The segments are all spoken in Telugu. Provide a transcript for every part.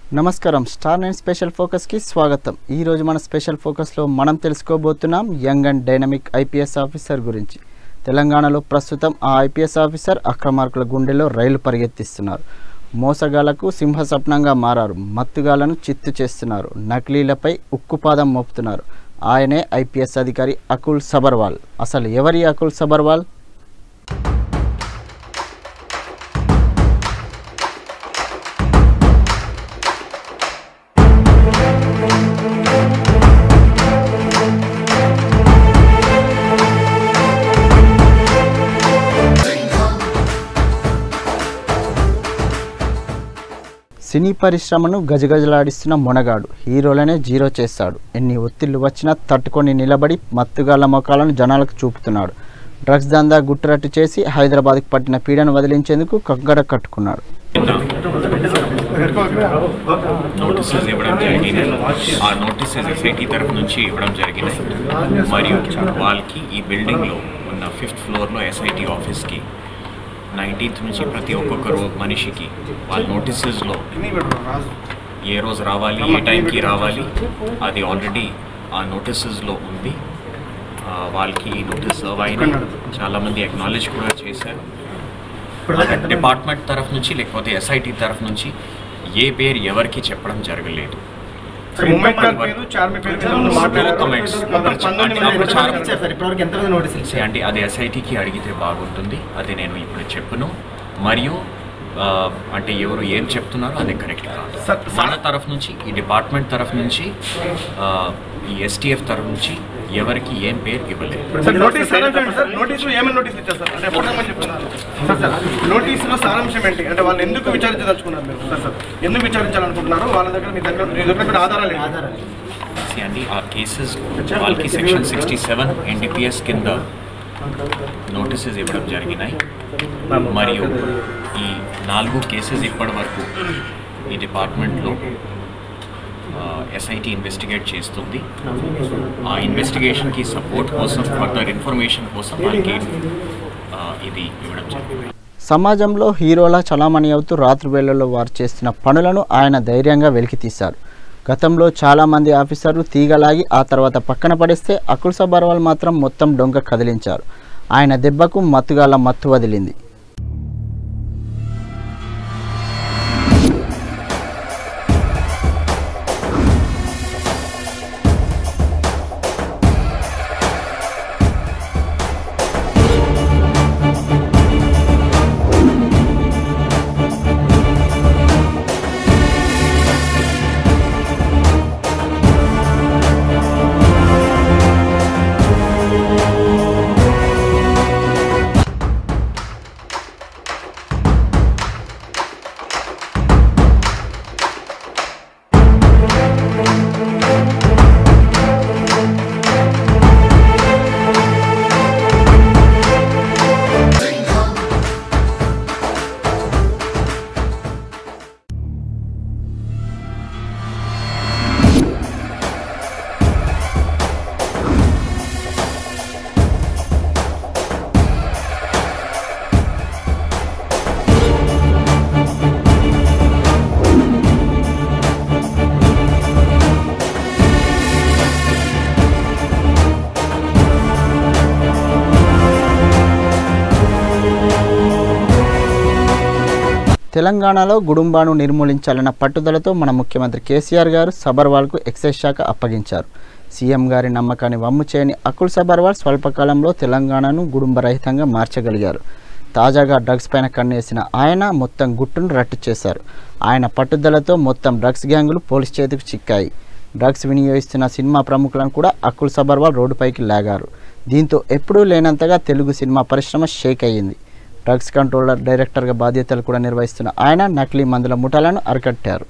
నమస్కారం స్టార్ నైన్ స్పెషల్ ఫోకస్కి స్వాగతం ఈరోజు మన స్పెషల్ ఫోకస్లో మనం తెలుసుకోబోతున్నాం young and dynamic IPS officer గురించి తెలంగాణలో ప్రస్తుతం ఆ ఐపీఎస్ ఆఫీసర్ అక్రమార్కుల గుండెలో రైలు పరిగెత్తిస్తున్నారు మోసగాళ్లకు సింహస్వప్నంగా మారారు మత్తుగాళ్లను చిత్తు చేస్తున్నారు నకిలీలపై ఉక్కుపాదం మోపుతున్నారు ఆయనే ఐపీఎస్ అధికారి అకుల్ సబర్వాల్ అసలు ఎవరి అకుల్ సబర్వాల్ సినీ పరిశ్రమను గజగజలాడిస్తున్న మొనగాడు హీరోలనే జీరో చేస్తాడు ఎన్ని ఒత్తిళ్లు వచ్చినా తట్టుకొని నిలబడి మత్తుగాళ్ల మొఖాలను జనాలకు చూపుతున్నాడు డ్రగ్స్ దందా గుట్టురట్టు చేసి హైదరాబాద్కి పట్టిన పీడను వదిలించేందుకు కగ్గడ కట్టుకున్నాడు నోటీసెస్ ఇవ్వడం జరిగినాయి ఆ నోటీసెస్ ఎస్ఐటి తరఫు నుంచి ఇవ్వడం జరిగినాయి మరియు వాళ్ళకి ఈ బిల్డింగ్లో ఉన్న ఫిఫ్త్ ఫ్లోర్లో ఎస్ఐటి ఆఫీస్కి నైన్టీన్త్ నుంచి ప్రతి ఒక్కొక్కరు మనిషికి వాళ్ళ నోటీసెస్లో ఏ రోజు రావాలి ఏ టైంకి రావాలి అది ఆల్రెడీ ఆ నోటీసెస్లో ఉంది ఆ, వాళ్ళకి ఈ నోటీస్ సర్వ్ అయినాయి చాలామంది అక్నాలెడ్జ్ కూడా చేశారు డిపార్ట్మెంట్ తరఫు నుంచి లేకపోతే ఎస్ఐటి తరఫు నుంచి ఏ పేరు ఎవరికి చెప్పడం జరగలేదు ముంబై పేరు చార్మి పేరు మీద ఉన్న మాట్లాడారు. Documents. మొత్తం పంతొమ్మిది మంది అప్పుడు చాలా- ఇచ్చారు సార్ ఇప్పటివరకు ఎంతమంది నోటీసులు See, అంటే అది ఎస్ఐటికి అడిగితే బాగుంటుంది అది నేను ఇప్పుడు చెప్పును మరియు ఆ, అంటే ఎవరు ఏం చెప్తున్నారో అది కరెక్ట్ కాదు సార్, మన తరఫు నుంచి ఈ డిపార్ట్మెంట్ తరఫు నుంచి ఆ, ఈ ఎస్టీఎఫ్ తరఫు నుంచి ఎవరికి ఏం పేరు ఇవ్వలేదు సార్ నోటీస్ సారాంశం ఏంటి సార్ నోటీసులో ఏమైనా నోటీసులు ఇచ్చారు సార్ అంటే ఎప్పటికమని చెప్తున్నారు సార్ సార్ నోటీసులో సారాంశం ఏంటి అంటే వాళ్ళు ఎందుకు విచారించదలుచుకున్నారు మీరు సార్ సార్ ఎందుకు విచారించాలనుకుంటున్నారు వాళ్ళ దగ్గర మీ దగ్గర మీ దగ్గర కూడా ఆధారాలు ఏంటి? ఆధారాలు See, అండి ఆ కేసెస్ వాళ్ళకి సెక్షన్ సిక్స్టీ సెవెన్ ఎన్డీపీఎస్ కింద నోటీసెస్ ఇవ్వడం జరిగినాయి మరియు ఈ నాలుగు కేసెస్ ఇప్పటి వరకు ఈ డిపార్ట్మెంట్లో ఎస్ఐటి ఇన్వెస్టిగేట్ చేస్తుంది ఆ ఇన్వెస్టిగేషన్కి సపోర్ట్ కోసం ఫర్దర్ ఇన్ఫర్మేషన్ కోసం వాళ్ళకి ఆ, ఇది ఇవ్వడం జరిగింది సమాజంలో హీరోలా చలామణి అవుతూ రాత్రి వేళల్లో వారు చేస్తున్న పనులను ఆయన ధైర్యంగా వెలికితీశారు గతంలో చాలామంది ఆఫీసర్లు తీగలాగి ఆ తర్వాత పక్కన పడేస్తే అకుల్ సబర్వాల్ మాత్రం మొత్తం డొంక కదిలించారు ఆయన దెబ్బకు మత్తుగాల మత్తు వదిలింది తెలంగాణలో గుడుంబాను నిర్మూలించాలన్న పట్టుదలతో మన ముఖ్యమంత్రి కేసీఆర్ గారు సబర్వాల్కు ఎక్సైజ్ శాఖ అప్పగించారు సీఎం గారి నమ్మకాన్ని వమ్ము చేయని అకుల్ సబర్వాల్ స్వల్పకాలంలో తెలంగాణను గుడుంబరహితంగా మార్చగలిగారు తాజాగా డ్రగ్స్ పైన కన్నేసిన ఆయన మొత్తం గుట్టును రట్టు చేశారు ఆయన పట్టుదలతో మొత్తం డ్రగ్స్ గ్యాంగులు పోలీస్ చేతికి చిక్కాయి డ్రగ్స్ వినియోగిస్తున్న సినిమా ప్రముఖులను కూడా అకుల్ సబర్వాల్ రోడ్డుపైకి లాగారు దీంతో ఎప్పుడూ లేనంతగా తెలుగు సినిమా పరిశ్రమ షేక్ అయ్యింది డ్రగ్స్ కంట్రోలర్ డైరెక్టర్గా బాధ్యతలు కూడా నిర్వహిస్తున్న ఆయన నకిలీ మందుల ముఠాలను అరికట్టారు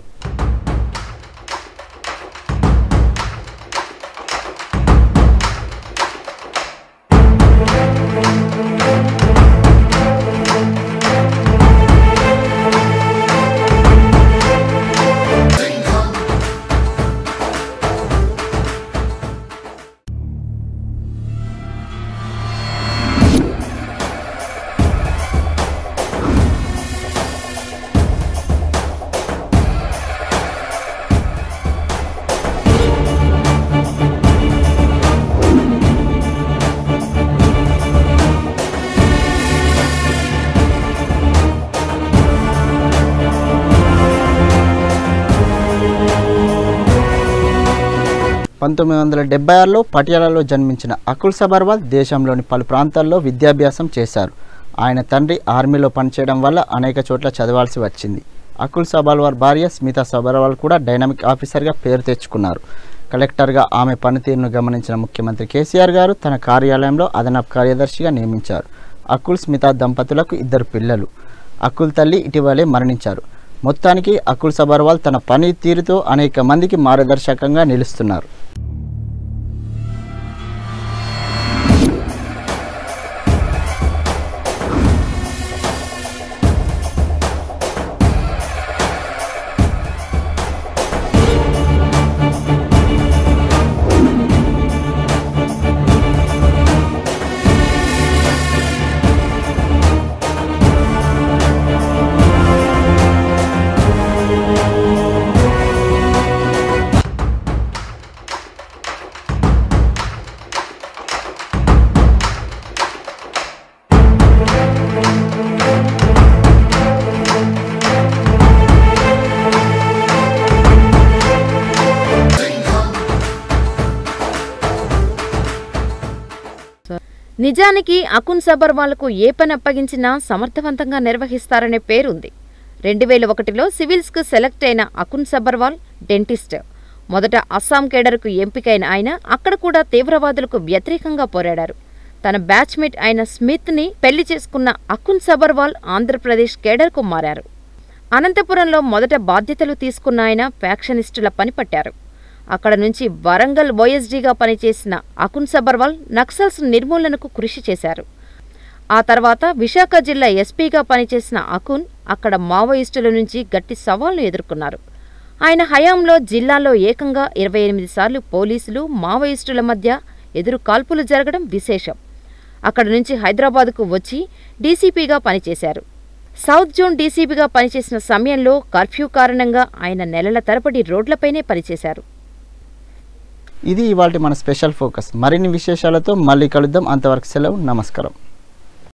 పంతొమ్మిది వందల డెబ్బై ఆరులో పటియాలలో జన్మించిన అకుల్ సబర్వాల్ దేశంలోని పలు ప్రాంతాల్లో విద్యాభ్యాసం చేశారు ఆయన తండ్రి ఆర్మీలో పనిచేయడం వల్ల అనేక చోట్ల చదవాల్సి వచ్చింది అకుల్ సబర్వాల్ భార్య స్మితా సబర్వాల్ కూడా డైనమిక్ ఆఫీసర్గా పేరు తెచ్చుకున్నారు కలెక్టర్గా ఆమె పనితీరును గమనించిన ముఖ్యమంత్రి కేసీఆర్ గారు తన కార్యాలయంలో అదనపు కార్యదర్శిగా నియమించారు అకుల్ స్మితా దంపతులకు ఇద్దరు పిల్లలు అకుల్ తల్లి ఇటీవలే మరణించారు మొత్తానికి అకుల్ సబర్వాల్ తన పనితీరుతో అనేక మందికి మార్గదర్శకంగా నిలుస్తున్నారు నిజానికి అకున్ సబర్వాల్కు ఏ పని అప్పగించినా సమర్థవంతంగా నిర్వహిస్తారనే పేరుంది రెండు వేల ఒకటిలో సివిల్స్కు సెలెక్ట్ అయిన అకున్ సబర్వాల్ డెంటిస్ట్ మొదట అస్సాం కేడర్కు ఎంపికైన ఆయన అక్కడ కూడా తీవ్రవాదులకు వ్యతిరేకంగా పోరాడారు తన బ్యాచ్మేట్ అయిన స్మిత్ని పెళ్లి చేసుకున్న అకున్ సబర్వాల్ ఆంధ్రప్రదేశ్ కేడర్కు మారారు అనంతపురంలో మొదట బాధ్యతలు తీసుకున్న ఆయన ఫ్యాక్షనిస్టుల పని పట్టారు అక్కడ నుంచి వరంగల్ ఓఎస్డీగా పనిచేసిన అకున్ సబర్వాల్ నక్సల్స్ నిర్మూలనకు కృషి చేశారు ఆ తర్వాత విశాఖ జిల్లా ఎస్పీగా పనిచేసిన అకున్ అక్కడ మావోయిస్టుల నుంచి గట్టి సవాల్ను ఎదుర్కొన్నారు ఆయన హయాంలో జిల్లాలో ఏకంగా ఇరవై ఎనిమిది సార్లు పోలీసులు మావోయిస్టుల మధ్య ఎదురు కాల్పులు జరగడం విశేషం అక్కడి నుంచి హైదరాబాద్కు వచ్చి డీసీపీగా పనిచేశారు సౌత్ జోన్ డీసీపీగా పనిచేసిన సమయంలో కర్ఫ్యూ కారణంగా ఆయన నెలల తరబడి రోడ్లపైనే పనిచేశారు ఇది ఇవాళ మన స్పెషల్ ఫోకస్ మరిన్ని విశేషాలతో మళ్ళీ కలుద్దాం అంతవరకు సెలవు నమస్కారం